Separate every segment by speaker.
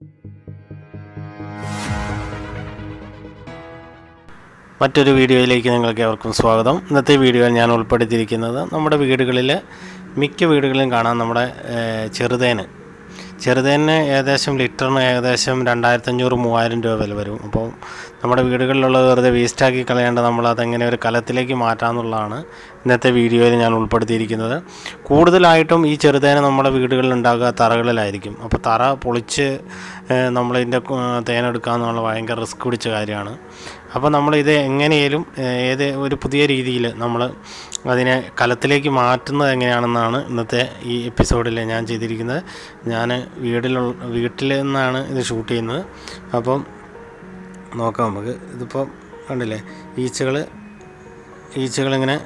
Speaker 1: മറ്റൊരു വീഡിയോയിലേക്ക് നിങ്ങൾക്ക് ഏവർക്കും സ്വാഗതം ഇന്നത്തെ വീഡിയോയിൽ ഞാൻ ഉൾപ്പെടുത്തിയിരിക്കുന്നത് നമ്മുടെ വീടുകളിൽ മിക്ക വീടുകളിലും കാണാം നമ്മുടെ ഏഹ്, ചെറുതേന് ചെറുതേന് ഏകദേശം ലിറ്ററിന് ഏകദേശം രണ്ടായിരത്തഞ്ഞൂറ് മൂവായിരം രൂപ വില വരും അപ്പോൾ നമ്മുടെ വീടുകളിലുള്ളത് വെറുതെ വേസ്റ്റാക്കി കളയാണ്ട് നമ്മൾ അതെങ്ങനെ ഒരു കലത്തിലേക്ക് മാറ്റാമെന്നുള്ളതാണ് ഇന്നത്തെ വീഡിയോയിൽ ഞാൻ ഉൾപ്പെടുത്തിയിരിക്കുന്നത് കൂടുതലായിട്ടും ഈ ചെറുതേന നമ്മുടെ വീടുകളിൽ ഉണ്ടാകുക തറകളിലായിരിക്കും അപ്പോൾ തറ പൊളിച്ച് ഏഹ്, നമ്മളിതിൻ്റെ കു- തേനെടുക്കുക എന്നുള്ള ഭയങ്കര റിസ്ക് പിടിച്ച കാര്യമാണ് അപ്പോൾ നമ്മളിത് എങ്ങനെയും ഏത് ഒരു പുതിയ രീതിയിൽ നമ്മൾ അതിനെ കലത്തിലേക്ക് മാറ്റുന്നത് എങ്ങനെയാണെന്നാണ് ഇന്നത്തെ ഈ എപ്പിസോഡിൽ ഞാൻ ചെയ്തിരിക്കുന്നത് ഞാൻ വീട്ടിലുള്ള വീട്ടിൽ നിന്നാണ് ഇത് ഷൂട്ട് ചെയ്യുന്നത് അപ്പം നോക്കാം നമുക്ക് ഇതിപ്പോൾ കണ്ടില്ലേ ഈച്ചകൾ ഈച്ചകളിങ്ങനെ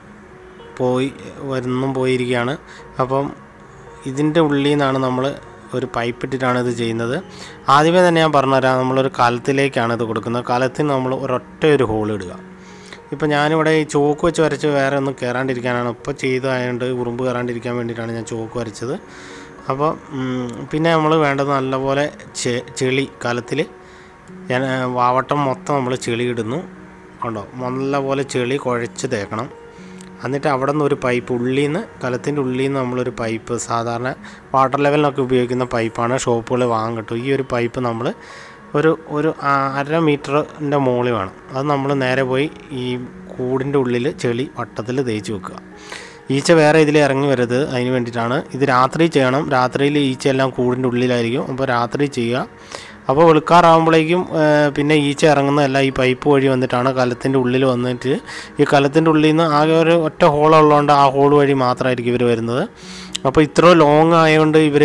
Speaker 1: പോയി വരുന്നും പോയിരിക്കുകയാണ് അപ്പം ഇതിൻ്റെ ഉള്ളിൽ നിന്നാണ് നമ്മൾ ഒരു പൈപ്പ് ഇട്ടിട്ടാണ് ഇത് ചെയ്യുന്നത് ആദ്യമേ തന്നെ ഞാൻ പറഞ്ഞുതരാം നമ്മളൊരു കലത്തിലേക്കാണ് ഇത് കൊടുക്കുന്നത് കലത്തിന് നമ്മൾ ഒരൊറ്റ ഒരു ഹോൾ ഇടുക ഇപ്പം ഞാനിവിടെ ഈ ചോക്ക് വെച്ച് വരച്ച് വേറെ ഒന്നും കയറാണ്ടിരിക്കാനാണ് ഇപ്പോൾ ചെയ്തതായതുകൊണ്ട് ഉറുമ്പ് കയറാണ്ടിരിക്കാൻ വേണ്ടിയിട്ടാണ് ഞാൻ ചോക്ക് വരച്ചത് അപ്പോൾ ഉം, പിന്നെ നമ്മൾ വേണ്ടത് നല്ലപോലെ ചെ ചെളി കലത്തിൽ ഞാൻ വാവട്ടം മൊത്തം നമ്മൾ ചെളി ഇടുന്നു കണ്ടോ നല്ലപോലെ ചെളി കുഴച്ച് തേക്കണം എന്നിട്ട് അവിടെ നിന്ന് ഒരു പൈപ്പ് ഉള്ളിൽ നിന്ന് കലത്തിൻ്റെ ഉള്ളിൽ നിന്ന് നമ്മളൊരു പൈപ്പ് സാധാരണ വാട്ടർ ലെവലിനൊക്കെ ഉപയോഗിക്കുന്ന പൈപ്പാണ് ഷോപ്പുകളിൽ വാങ്ങാൻ കിട്ടും ഈ ഒരു പൈപ്പ് നമ്മൾ ഒരു ഒരു ആ- അര മീറ്ററിൻ്റെ മുകളിൽ വേണം അത് നമ്മൾ നേരെ പോയി ഈ കൂടിൻ്റെ ഉള്ളിൽ ചെളി വട്ടത്തിൽ തേച്ച് വെക്കുക ഈച്ച വേറെ ഇതിൽ ഇറങ്ങി വരരുത് അതിന് വേണ്ടിയിട്ടാണ് ഇത് രാത്രി ചെയ്യണം രാത്രിയിൽ ഈച്ച എല്ലാം കൂടിൻ്റെ ഉള്ളിലായിരിക്കും അപ്പോൾ രാത്രി ചെയ്യുക അപ്പോൾ വെളുക്കാറാകുമ്പോഴേക്കും ഏഹ്, പിന്നെ ഈച്ച ഇറങ്ങുന്നതല്ല ഈ പൈപ്പ് വഴി വന്നിട്ടാണ് കലത്തിൻ്റെ ഉള്ളിൽ വന്നിട്ട് ഈ കലത്തിൻ്റെ ഉള്ളിൽ നിന്ന് ആകെ ഒരു ഒറ്റ ഹോളുള്ളതുകൊണ്ട് ആ ഹോൾ വഴി മാത്രമായിരിക്കും ഇവർ വരുന്നത് അപ്പോൾ ഇത്ര ലോങ് ആയതുകൊണ്ട് ഇവർ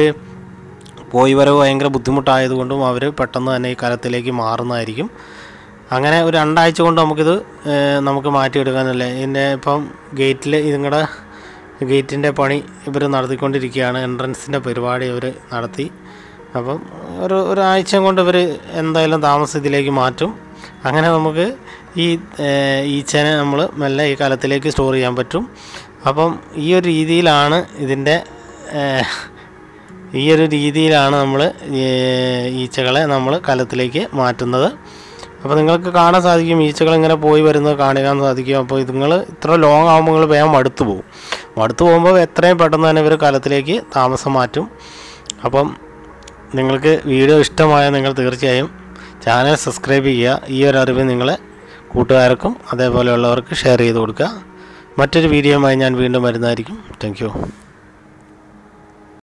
Speaker 1: പോയി വരവ് ഭയങ്കര ബുദ്ധിമുട്ടായതുകൊണ്ടും അവർ പെട്ടെന്ന് തന്നെ ഈ കലത്തിലേക്ക് മാറുന്നതായിരിക്കും അങ്ങനെ ഒരു രണ്ടാഴ്ച കൊണ്ട് നമുക്കിത് ഏഹ്, നമുക്ക് മാറ്റിയെടുക്കാനല്ലേ ഇതിൻ്റെ ഇപ്പം ഗേറ്റിൽ ഇതുങ്ങളുടെ ഗേറ്റിൻ്റെ പണി ഇവർ നടത്തിക്കൊണ്ടിരിക്കുകയാണ് എൻട്രൻസിൻ്റെ പരിപാടി അവർ നടത്തി അപ്പം ഒരു ഒരാഴ്ച കൊണ്ട് ഇവർ എന്തായാലും താമസം ഇതിലേക്ക് മാറ്റും അങ്ങനെ നമുക്ക് ഈ ഏഹ്, ഈച്ചനെ നമ്മൾ മെല്ലെ ഈ കലത്തിലേക്ക് സ്റ്റോർ ചെയ്യാൻ പറ്റും അപ്പം ഈ ഒരു രീതിയിലാണ് ഇതിൻ്റെ ഏഹ്, ഈ ഒരു രീതിയിലാണ് നമ്മൾ ഈച്ചകളെ നമ്മൾ കലത്തിലേക്ക് മാറ്റുന്നത് അപ്പോൾ നിങ്ങൾക്ക് കാണാൻ സാധിക്കും ഈച്ചകൾ ഇങ്ങനെ പോയി വരുന്നത് കാണാൻ സാധിക്കും അപ്പോൾ നിങ്ങൾ ഇത്ര ലോങ് ആകുമ്പോൾ നിങ്ങൾ വേഗം മടുത്തു പോകും മടുത്തു പോകുമ്പോൾ എത്രയും പെട്ടെന്ന് തന്നെ ഇവർ കലത്തിലേക്ക് താമസം മാറ്റും അപ്പം നിങ്ങൾക്ക് വീഡിയോ ഇഷ്ടമായാൽ നിങ്ങൾ തീർച്ചയായും ചാനൽ സബ്സ്ക്രൈബ് ചെയ്യുക ഈ ഒരു അറിവ് നിങ്ങളെ കൂട്ടുകാർക്കും അതേപോലെയുള്ളവർക്ക് ഷെയർ ചെയ്ത് കൊടുക്കുക മറ്റൊരു വീഡിയോയുമായി ഞാൻ വീണ്ടും വരുന്നതായിരിക്കും താങ്ക്